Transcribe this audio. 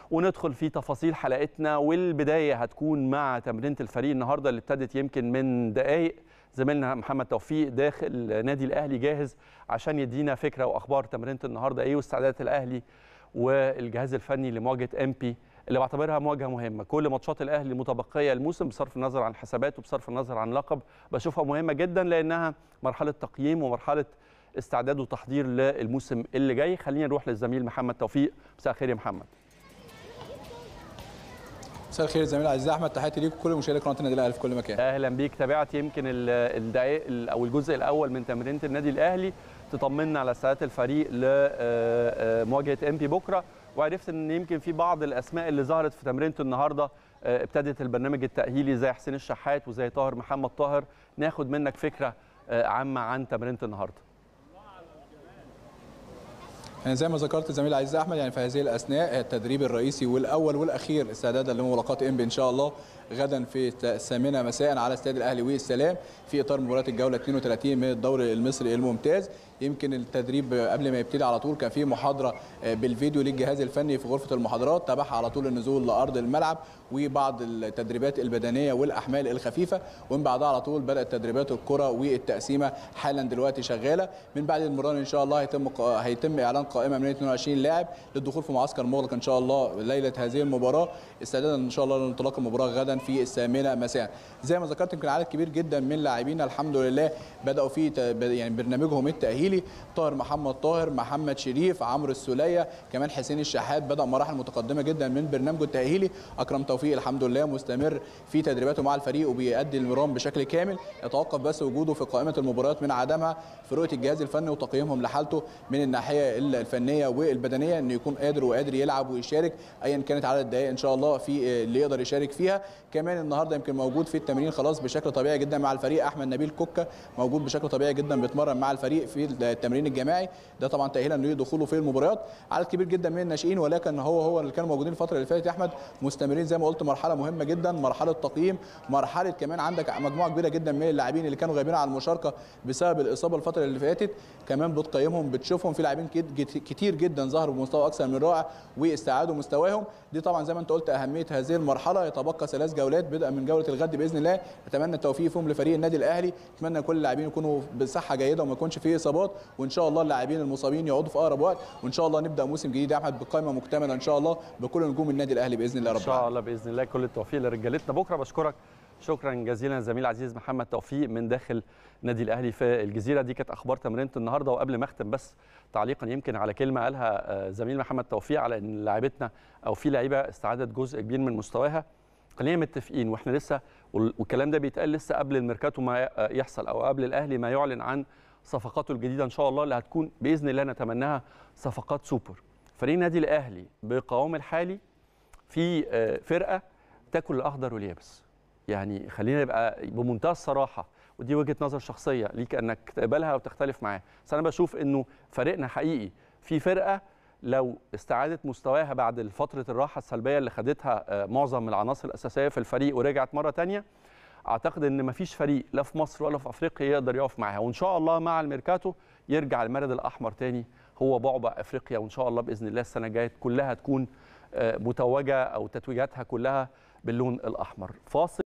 وندخل في تفاصيل حلقتنا والبدايه هتكون مع تمرينه الفريق النهارده اللي ابتدت يمكن من دقائق زميلنا محمد توفيق داخل نادي الاهلي جاهز عشان يدينا فكره واخبار تمرينه النهارده ايه واستعدادات الاهلي والجهاز الفني لمواجهه ام بي اللي بعتبرها مواجهه مهمه كل ماتشات الاهلي المتبقيه الموسم بصرف النظر عن الحسابات وبصرف النظر عن لقب بشوفها مهمه جدا لانها مرحله تقييم ومرحله استعداد وتحضير للموسم اللي جاي خلينا نروح للزميل محمد توفيق مساء الخير يا محمد مساء الخير زميلي العزيز احمد تحياتي ليك وكل مشاهدي قناه النادي الاهلي في كل مكان اهلا بيك تابعت يمكن الدقائق او الجزء الاول من تمرينه النادي الاهلي تطمنا على استعدادات الفريق لمواجهه ام بي بكره وعرفت ان يمكن في بعض الاسماء اللي ظهرت في تمرينه النهارده ابتدت البرنامج التاهيلي زي حسين الشحات وزي طاهر محمد طاهر ناخد منك فكره عامه عن تمرينه النهارده يعني زي ما ذكرت زميلي العزيز احمد يعني في هذه الاثناء التدريب الرئيسي والاول والاخير استعدادا لملاقاه انبي ان شاء الله غدا في الثامنه مساء على استاد الاهلي والسلام في اطار مباراه الجوله 32 من الدوري المصري الممتاز يمكن التدريب قبل ما يبتدي على طول كان في محاضره بالفيديو للجهاز الفني في غرفه المحاضرات تبعها على طول النزول لارض الملعب وبعض التدريبات البدنيه والاحمال الخفيفه ومن بعدها على طول بدات تدريبات الكره والتقسيمه حالا دلوقتي شغاله من بعد المران ان شاء الله هيتم هيتم اعلان قائمه من 22 لاعب للدخول في معسكر مغلق ان شاء الله ليله هذه المباراه استعدادا ان شاء الله لانطلاق المباراه غدا في الثامنه مساء زي ما ذكرت يمكن عدد كبير جدا من لاعبينا الحمد لله بداوا في يعني برنامجهم التاهيلي طاهر محمد طاهر محمد شريف عمرو السوليه كمان حسين الشحات بدا مراحل متقدمه جدا من برنامجه التاهيلي اكرم توفيق الحمد لله مستمر في تدريباته مع الفريق وبيؤدي المرام بشكل كامل يتوقف بس وجوده في قائمه المباريات من عدمها في رؤيه الجهاز الفني وتقييمهم لحالته من الناحيه الفنيه والبدنيه انه يكون قادر وقادر يلعب ويشارك ايا كانت عدد الدقائق ان شاء الله في اللي يقدر يشارك فيها كمان النهارده يمكن موجود في التمرين خلاص بشكل طبيعي جدا مع الفريق احمد نبيل كوكا موجود بشكل طبيعي جدا بيتمرن مع الفريق في التمرين الجماعي ده طبعا تاهيلا لدخوله في المباريات عدد كبير جدا من الناشئين ولكن هو هو اللي كانوا موجودين الفتره اللي فاتت يا احمد مستمرين زي ما قلت مرحله مهمه جدا مرحله تقييم مرحله كمان عندك مجموعه كبيره جدا من اللاعبين اللي كانوا غايبين عن المشاركه بسبب الاصابه الفتره اللي فاتت كمان بتقيمهم بتشوفهم في لاعبين كتير جدا ظهروا بمستوى اكثر من رائع واستعادوا مستواهم دي طبعا زي ما انت قلت اهميه هذه المرحله يتبقى ثلاث جولات بدءا من جوله الغد باذن الله نتمنى التوفيق فيهم لفريق النادي الاهلي اتمنى كل اللاعبين يكونوا بصحه جيده وما يكونش فيه اصابات وان شاء الله اللاعبين المصابين يعودوا في اقرب وقت وان شاء الله نبدا موسم جديد يا احمد بقائمه مكتمله ان شاء الله بكل نجوم النادي الاهلي باذن الله رب ان شاء الله باذن الله كل التوفيق لرجالتنا بكره بشكرك شكرا جزيلا زميل العزيز محمد توفيق من داخل نادي الاهلي في الجزيره دي كانت اخبار تمرينه النهارده وقبل ما اختم بس تعليقا يمكن على كلمه قالها زميل محمد توفيق على ان لاعبتنا او في لعيبه استعادت جزء كبير من مستواها خلينا متفقين واحنا لسه والكلام ده بيتقال لسه قبل الميركاتو ما يحصل او قبل الاهلي ما يعلن عن صفقاته الجديده ان شاء الله اللي هتكون باذن الله نتمناها صفقات سوبر فريق النادي الاهلي بقوامه الحالي في فرقه تاكل الاخضر واليابس يعني خلينا يبقى بمنتهى الصراحه ودي وجهه نظر شخصيه ليك انك تقبلها او تختلف معاها بس انا بشوف انه فريقنا حقيقي في فرقه لو استعادت مستواها بعد فتره الراحه السلبيه اللي خدتها معظم العناصر الاساسيه في الفريق ورجعت مره ثانيه اعتقد ان مفيش فريق لا في مصر ولا في افريقيا يقدر يقف معاها وان شاء الله مع الميركاتو يرجع المرد الاحمر تاني هو بعبع افريقيا وان شاء الله باذن الله السنه الجايه كلها تكون متوجه او تتويجاتها كلها باللون الاحمر فاصل